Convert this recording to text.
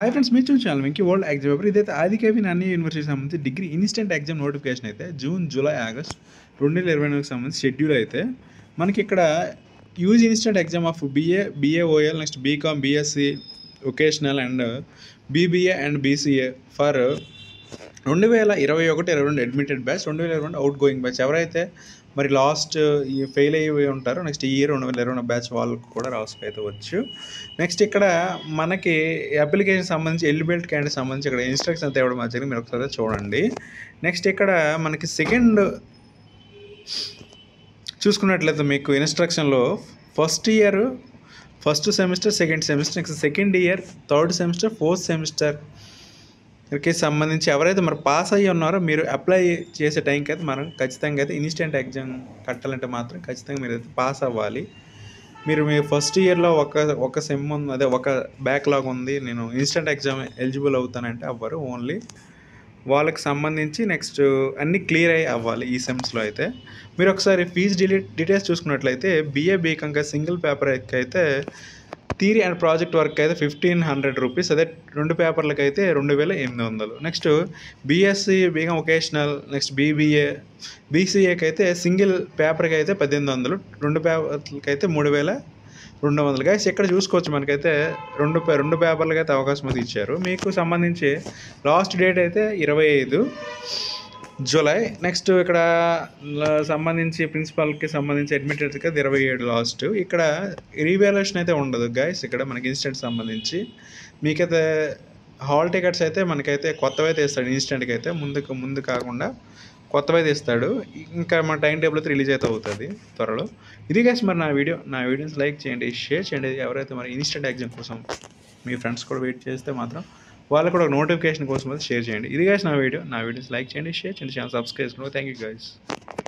hi friends మీరు చూసాను Venky world exam paper ఇదైతే ఆదికవి అన్ని యూనివర్సిటీ సంబంధించి డిగ్రీ ఇన్స్టెంట్ ఎగ్జామ్ నోటిఫికేషన్ అయితే జూన్ జూలై ఆగస్ట్ రెండు వేల ఇరవై నాలుగుకి సంబంధించి షెడ్యూల్ అయితే మనకి ఇక్కడ use instant exam of BA BAOL next BCom BSc vocational and BBA and BCA for రెండు వేల ఇరవై ఒకటి ఇరవై రెండు అడ్మిటెడ్ బ్యాచ్ రెండు వేల ఇరవై రెండు అవుట్ గోయింగ్ బ్యాచ్ ఎవరైతే మరి లాస్ట్ ఈ ఫెయిల్ అయిపోయి ఉంటారో నెక్స్ట్ ఈ ఇయర్ రెండు వేల ఇరవై బ్యాచ్ వాళ్ళకు కూడా రాసుకోవచ్చు నెక్స్ట్ ఇక్కడ మనకి అప్లికేషన్ సంబంధించి ఎలిబిలిటీ క్యాండిడేట్ సంబంధించి ఇక్కడ ఇన్స్ట్రక్షన్ అయితే ఇవ్వడం జరిగింది మీరు ఒకసారి చూడండి నెక్స్ట్ ఇక్కడ మనకి సెకండ్ చూసుకున్నట్లయితే మీకు ఇన్స్ట్రక్షన్లో first year first semester second semester next second year third semester fourth semester కి సంబంధించి ఎవరైతే మరి పాస్ అయ్యి ఉన్నారో మీరు అప్లై చేసే టైంకి అయితే మనం ఖచ్చితంగా అయితే ఇన్స్టెంట్ ఎగ్జామ్ కట్టాలంటే మాత్రం ఖచ్చితంగా మీరు అయితే పాస్ అవ్వాలి మీరు మీ ఫస్ట్ ఇయర్లో ఒక ఒక సెమ్ ఉంది అదే ఒక బ్యాక్లాగ్ ఉంది నేను ఇన్స్టెంట్ ఎగ్జామ్ ఎలిజిబుల్ అవుతానంటే అవ్వరు ఓన్లీ వాళ్ళకి సంబంధించి నెక్స్ట్ అన్నీ క్లియర్ అయ్యి అవ్వాలి ఈ సెమ్స్లో అయితే మీరు ఒకసారి ఫీజు డిలీ డీటెయిల్స్ చూసుకున్నట్లయితే బీఏ బీకంగా సింగిల్ పేపర్ అయితే థీరీ అండ్ ప్రాజెక్ట్ వర్క్ అయితే ఫిఫ్టీన్ హండ్రెడ్ రూపీస్ అదే రెండు పేపర్లకి అయితే రెండు వేల ఎనిమిది వందలు నెక్స్ట్ బీఎస్సీ బీగం వొకేషనల్ నెక్స్ట్ బీబీఏ బీసీఏకి అయితే సింగిల్ పేపర్కి అయితే పద్దెనిమిది వందలు రెండు పేపర్లకి అయితే మూడు వేల రెండు వందలు గైస్ ఇక్కడ చూసుకోవచ్చు మనకైతే రెండు పే- రెండు పేపర్లకి అయితే అవకాశం అయితే ఇచ్చారు మీకు సంబంధించి లాస్ట్ డేట్ అయితే ఇరవై ఐదు జూలై నెక్స్ట్ ఇక్కడ ల- సంబంధించి ప్రిన్సిపాల్కి సంబంధించి అడ్మిటెడ్కి అయితే ఇరవై ఏడు లాస్ట్ ఇక్కడ రీవాల్యుయేషన్ అయితే ఉండదు గైస్ ఇక్కడ మనకి ఇన్స్టెంట్ సంబంధించి మీకైతే హాల్ టికెట్స్ అయితే మనకైతే కొత్తవే తీస్తాడు ఇన్స్టెంట్కి అయితే ముందుకు ముందు కాకుండా కొత్తవే తీస్తాడు ఇంకా మన టైం టేబుల్ అయితే రిలీజ్ అయితే అవుతుంది త్వరలో ఇది గైస్ మరి నా వీడియో నా వీడియోస్ లైక్ చేయండి షేర్ చేయండి ఎవరైతే మరి ఇన్స్టెంట్ ఎగ్జామ్ కోసం మీ ఫ్రెండ్స్ కూడా వెయిట్ చేస్తే మాత్రం వాళ్ళకు కూడా నోటిఫికేషన్ కోసం అయితే షేర్ చేయండి ఇది గైస్ నా వీడియో నా వీడియోస్ లైక్ చేయండి షేర్ చేయండి ఛానల్ సబ్స్క్రైబ్ చేసుకోండి థ్యాంక్ యూ గైస్